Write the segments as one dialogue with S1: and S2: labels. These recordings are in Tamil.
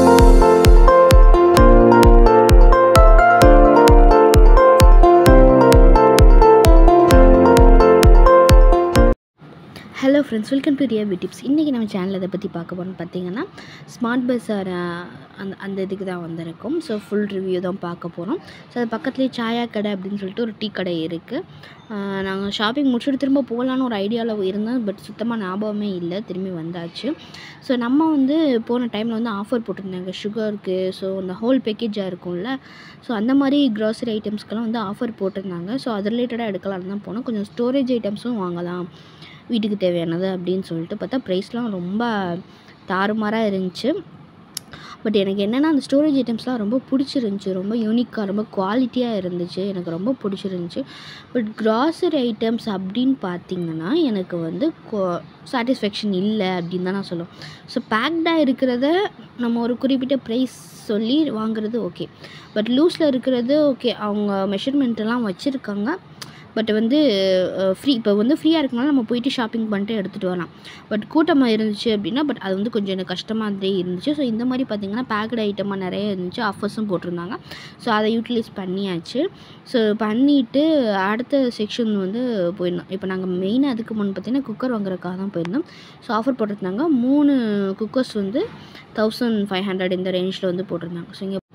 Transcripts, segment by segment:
S1: ஹலோ ஃப்ரெண்ட்ஸ் வெல்கம் டு ரியர் டிப்ஸ் இன்றைக்கி நம்ம சேனலில் இதை பற்றி பார்க்க போகிறோம்னு பார்த்தீங்கன்னா ஸ்மார்ட் பஸ்ஸார் அந்த அந்த இதுக்கு தான் வந்திருக்கும் ஸோ ஃபுல் ரிவ்யூ தான் பார்க்க போகிறோம் ஸோ அது பக்கத்துலேயே சாயா கடை அப்படின்னு சொல்லிட்டு ஒரு டீ கடை இருக்குது நாங்கள் ஷாப்பிங் முடிச்சுட்டு திரும்ப போகலான்னு ஒரு ஐடியாவில் இருந்தோம் பட் சுத்தமாக ஞாபகமே இல்லை திரும்பி வந்தாச்சு ஸோ நம்ம வந்து போன டைமில் வந்து ஆஃபர் போட்டிருந்தாங்க சுகருக்கு ஸோ அந்த ஹோல் பேக்கேஜாக இருக்கும்ல ஸோ அந்த மாதிரி க்ராசரி ஐட்டம்ஸ்க்கெல்லாம் வந்து ஆஃபர் போட்டிருந்தாங்க ஸோ அது ரிலேட்டடாக எடுக்கலாம்னு தான் போனோம் கொஞ்சம் ஸ்டோரேஜ் ஐட்டம்ஸும் வாங்கலாம் வீட்டுக்கு தேவையானது அப்படின்னு சொல்லிட்டு பார்த்தா ப்ரைஸ்லாம் ரொம்ப தாறுமாறாக இருந்துச்சு பட் எனக்கு என்னென்னா அந்த ஸ்டோரேஜ் ஐட்டம்ஸ்லாம் ரொம்ப பிடிச்சிருந்துச்சி ரொம்ப யூனிக்காக ரொம்ப குவாலிட்டியாக இருந்துச்சு எனக்கு ரொம்ப பிடிச்சிருந்துச்சி பட் க்ராசரி ஐட்டம்ஸ் அப்படின்னு பார்த்தீங்கன்னா எனக்கு வந்து சாட்டிஸ்ஃபேக்ஷன் இல்லை அப்படின்னு தான் நான் சொல்லுவேன் ஸோ பேக்டாக இருக்கிறத நம்ம ஒரு குறிப்பிட்ட ப்ரைஸ் சொல்லி வாங்குறது ஓகே பட் லூஸில் இருக்கிறது ஓகே அவங்க மெஷர்மெண்ட்டெல்லாம் வச்சுருக்காங்க பட் வந்து ஃப்ரீ இப்போ வந்து ஃப்ரீயாக இருக்கனால நம்ம போயிட்டு ஷாப்பிங் பண்ணிட்டு எடுத்துகிட்டு வரலாம் பட் கூட்டமாக இருந்துச்சு அப்படின்னா பட் அது வந்து கொஞ்சம் எனக்கு கஷ்டமாக இருந்துச்சு ஸோ இந்த மாதிரி பார்த்திங்கன்னா பேக்கடு ஐட்டமாக நிறைய இருந்துச்சு ஆஃபர்ஸும் போட்டிருந்தாங்க ஸோ அதை யூட்டிலைஸ் பண்ணியாச்சு ஸோ பண்ணிவிட்டு அடுத்த செக்ஷன் வந்து போயிருந்தோம் இப்போ நாங்கள் மெயினாக அதுக்கு முன் பார்த்திங்கன்னா குக்கர் வாங்குறதுக்காக தான் போயிருந்தோம் ஸோ ஆஃபர் போட்டிருந்தாங்க மூணு குக்கர்ஸ் வந்து தௌசண்ட் ஃபைவ் ஹண்ட்ரட் இந்த ரேஞ்சில் வந்து போட்டிருந்தாங்க ஸோ இங்கே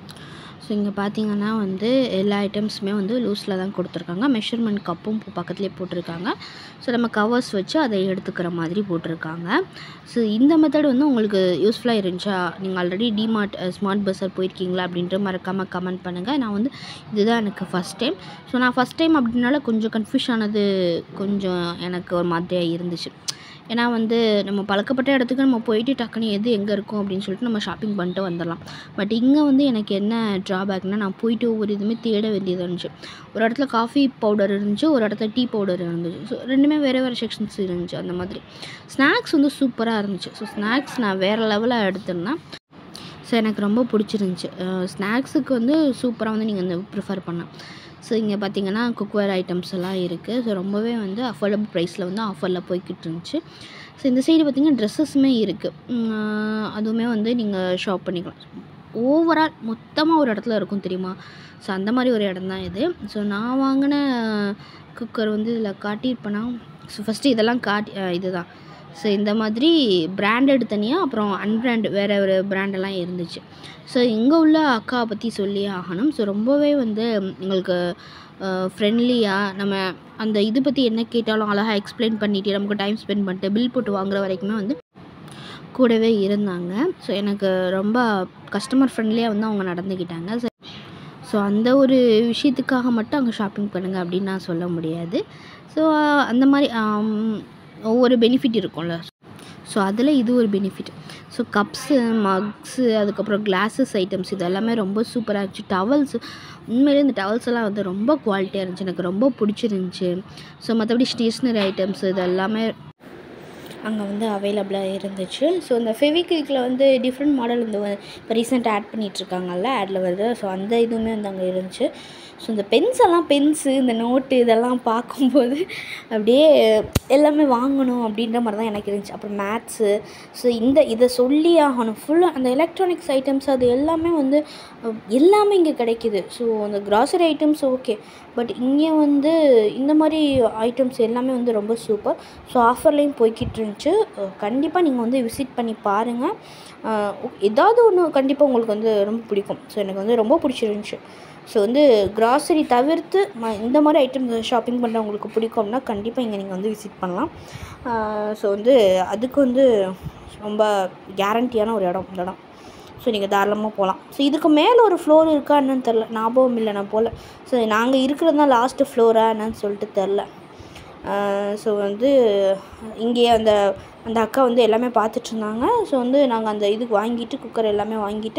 S1: ஸோ இங்கே பார்த்தீங்கன்னா வந்து எல்லா ஐட்டம்ஸுமே வந்து லூஸில் தான் கொடுத்துருக்காங்க மெஷர்மெண்ட் கப்பும் பக்கத்துலேயே போட்டிருக்காங்க ஸோ நம்ம கவர்ஸ் வச்சு அதை எடுத்துக்கிற மாதிரி போட்டிருக்காங்க ஸோ இந்த மெத்தட் வந்து உங்களுக்கு யூஸ்ஃபுல்லாக இருந்துச்சா நீங்கள் ஆல்ரெடி டிமார்ட் ஸ்மார்ட் பஸ்ஸர் போயிருக்கீங்களா அப்படின்ட்டு மறக்காமல் கமெண்ட் பண்ணுங்கள் நான் வந்து இதுதான் எனக்கு ஃபஸ்ட் டைம் ஸோ நான் ஃபஸ்ட் டைம் அப்படின்னால கொஞ்சம் கன்ஃபியூஸ் ஆனது கொஞ்சம் எனக்கு ஒரு மாதிரியாக இருந்துச்சு ஏன்னா வந்து நம்ம பழக்கப்பட்ட இடத்துக்கு நம்ம போயிட்டு டக்குன்னு எது எங்கே இருக்கும் அப்படின்னு சொல்லிட்டு நம்ம ஷாப்பிங் பண்ணிட்டு வந்துடலாம் பட் இங்கே வந்து எனக்கு என்ன ட்ராபேக்னால் நான் போயிட்டு ஒவ்வொரு இதுவுமே தேட வேண்டியது இருந்துச்சு ஒரு இடத்துல காஃபி பவுடர் இருந்துச்சு ஒரு இடத்துல டீ பவுடர் இருந்துச்சு ஸோ ரெண்டுமே வேறு வேறு செக்ஷன்ஸ் இருந்துச்சு அந்த மாதிரி ஸ்நாக்ஸ் வந்து சூப்பராக இருந்துச்சு ஸோ ஸ்நாக்ஸ் நான் வேறு லெவலில் எடுத்திருந்தேன் ஸோ எனக்கு ரொம்ப பிடிச்சிருந்துச்சி ஸ்நாக்ஸுக்கு வந்து சூப்பராக வந்து நீங்கள் வந்து ப்ரிஃபர் பண்ணேன் ஸோ இங்கே பார்த்தீங்கன்னா குக்வேர் ஐட்டம்ஸ் எல்லாம் இருக்குது ஸோ ரொம்பவே வந்து அஃபோர்டபுள் ப்ரைஸில் வந்து ஆஃபரில் போய்கிட்டு இருந்துச்சு ஸோ இந்த சைடு பார்த்திங்கன்னா ட்ரெஸ்ஸஸுமே இருக்குது அதுவுமே வந்து நீங்கள் ஷாப் பண்ணிக்கலாம் ஓவரால் மொத்தமாக ஒரு இடத்துல இருக்கும் தெரியுமா ஸோ அந்த மாதிரி ஒரு இடம் தான் இது ஸோ நான் வாங்கின குக்கர் வந்து இதில் காட்டியிருப்பேனா ஸோ ஃபஸ்ட்டு இதெல்லாம் காட்டி இது தான் ஸோ இந்த மாதிரி பிராண்டட் தனியாக அப்புறம் அன்பிராண்ட் வேறு ஒரு பிராண்டெல்லாம் இருந்துச்சு ஸோ இங்கே உள்ள அக்காவை பற்றி சொல்லியே ஆகணும் ஸோ ரொம்பவே வந்து எங்களுக்கு ஃப்ரெண்ட்லியாக நம்ம அந்த இது பற்றி என்ன கேட்டாலும் அழகாக எக்ஸ்பிளைன் பண்ணிவிட்டு நமக்கு டைம் ஸ்பெண்ட் பண்ணிட்டு பில் போட்டு வாங்குற வரைக்குமே வந்து கூடவே இருந்தாங்க ஸோ எனக்கு ரொம்ப கஸ்டமர் ஃப்ரெண்ட்லியாக வந்து அவங்க நடந்துக்கிட்டாங்க ஸோ ஸோ அந்த ஒரு விஷயத்துக்காக மட்டும் அங்கே ஷாப்பிங் பண்ணுங்கள் அப்படின்னு நான் சொல்ல முடியாது ஸோ அந்த மாதிரி ஒவ்வொரு பெனிஃபிட் இருக்கும்ல ஸோ அதில் இது ஒரு பெனிஃபிட் ஸோ கப்ஸு மக்ஸு அதுக்கப்புறம் கிளாஸஸ் ஐட்டம்ஸ் இது எல்லாமே ரொம்ப சூப்பராக இருந்துச்சு டவல்ஸ் உண்மையிலே இந்த டவல்ஸ் எல்லாம் வந்து ரொம்ப குவாலிட்டியாக இருந்துச்சு எனக்கு ரொம்ப பிடிச்சிருந்துச்சி ஸோ மற்றபடி ஸ்டேஷ்னரி ஐட்டம்ஸ் இது எல்லாமே அங்கே வந்து அவைலபிளாக இருந்துச்சு ஸோ இந்த ஃபெவிக்விக்கில் வந்து டிஃப்ரெண்ட் மாடல் இந்த இப்போ ரீசெண்டாக ஆட் பண்ணிகிட்ருக்காங்கல்ல ஆடில் வருது ஸோ அந்த இதுவுமே வந்து அங்கே இருந்துச்சு ஸோ இந்த பென்ஸ் எல்லாம் பென்ஸு இந்த நோட்டு இதெல்லாம் பார்க்கும்போது அப்படியே எல்லாமே வாங்கணும் அப்படின்ற மாதிரி தான் எனக்கு இருந்துச்சு அப்புறம் மேத்ஸு ஸோ இந்த இதை சொல்லி ஆகணும் ஃபுல்லாக அந்த எலக்ட்ரானிக்ஸ் ஐட்டம்ஸ் அது எல்லாமே வந்து எல்லாமே இங்கே கிடைக்கிது ஸோ அந்த க்ராசரி ஐட்டம்ஸ் ஓகே பட் இங்கே வந்து இந்த மாதிரி ஐட்டம்ஸ் எல்லாமே வந்து ரொம்ப சூப்பர் ஸோ ஆஃபர்லேயும் போய்கிட்டு இருந்துச்சு கண்டிப்பாக நீங்கள் வந்து விசிட் பண்ணி பாருங்கள் ஏதாவது ஒன்று கண்டிப்பாக உங்களுக்கு வந்து ரொம்ப பிடிக்கும் ஸோ எனக்கு வந்து ரொம்ப பிடிச்சிருந்துச்சி ஸோ வந்து க்ராசரி தவிர்த்து ம இந்த மாதிரி ஐட்டம் ஷாப்பிங் பண்ணுறவங்களுக்கு பிடிக்கும்னா கண்டிப்பாக இங்கே நீங்கள் வந்து விசிட் பண்ணலாம் ஸோ வந்து அதுக்கு வந்து ரொம்ப கேரண்டியான ஒரு இடம் இந்த இடம் ஸோ நீங்கள் தாராளமாக போகலாம் ஸோ இதுக்கு மேலே ஒரு ஃப்ளோர் இருக்கா என்னன்னு தெரில ஞாபகம் இல்லை நான் போல் ஸோ நாங்கள் இருக்கிறது தான் லாஸ்ட்டு ஃப்ளோரா என்னன்னு சொல்லிட்டு தெரில ஸோ வந்து இங்கே அந்த அந்த அக்கா வந்து எல்லாமே பார்த்துட்ருந்தாங்க ஸோ வந்து நாங்கள் அந்த இதுக்கு வாங்கிட்டு குக்கர் எல்லாமே வாங்கிட்டு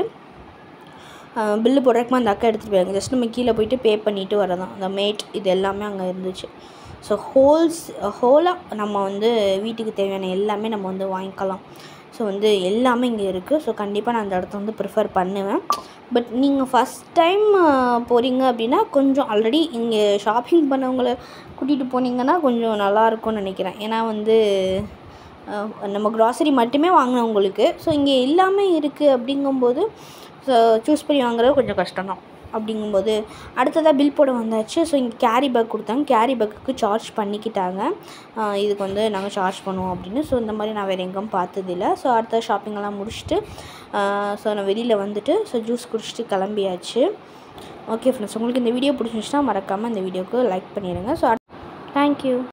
S1: பில்லு போடுறதுக்குமா அந்த அக்கா எடுத்துகிட்டு போயாங்க ஜஸ்ட் நம்ம கீழே போயிட்டு பே பண்ணிவிட்டு வரதான் அந்த மேட் இது எல்லாமே அங்கே இருந்துச்சு ஸோ ஹோல்ஸ் ஹோலாக நம்ம வந்து வீட்டுக்கு தேவையான எல்லாமே நம்ம வந்து வாங்கிக்கலாம் ஸோ வந்து எல்லாமே இங்கே இருக்குது ஸோ கண்டிப்பாக நான் அந்த இடத்த வந்து ப்ரிஃபர் பண்ணுவேன் பட் நீங்கள் ஃபஸ்ட் டைம் போகிறீங்க அப்படின்னா கொஞ்சம் ஆல்ரெடி இங்கே ஷாப்பிங் பண்ணவங்கள கூட்டிகிட்டு போனீங்கன்னா கொஞ்சம் நல்லாயிருக்கும்னு நினைக்கிறேன் ஏன்னா வந்து அஹ், நம்ம க்ராசரி மட்டுமே வாங்கினவங்களுக்கு ஸோ இங்கே எல்லாமே இருக்குது அப்படிங்கும்போது ஸோ சூஸ் பண்ணி வாங்குறது கொஞ்சம் கஷ்டம் தான் அப்படிங்கும்போது அடுத்ததாக பில் போட வந்தாச்சு ஸோ இங்கே கேரி பேக் கொடுத்தாங்க கேரி பேக்குக்கு சார்ஜ் பண்ணிக்கிட்டாங்க ஆஹ் இதுக்கு வந்து நாங்கள் சார்ஜ் பண்ணுவோம் அப்படின்னு ஸோ இந்த மாதிரி நான் வேறு எங்கேயும் பார்த்ததில்ல ஸோ அடுத்த ஷாப்பிங்கெல்லாம் முடிச்சுட்டு ஸோ நான் வெளியில் வந்துட்டு ஸோ ஜூஸ் குடிச்சிட்டு கிளம்பியாச்சு ஓகே ஃப்ரெண்ட்ஸ் உங்களுக்கு இந்த வீடியோ பிடிச்சிருந்துச்சுன்னா மறக்காமல் இந்த வீடியோக்கு லைக் பண்ணிடுங்க ஸோ தேங்க்யூ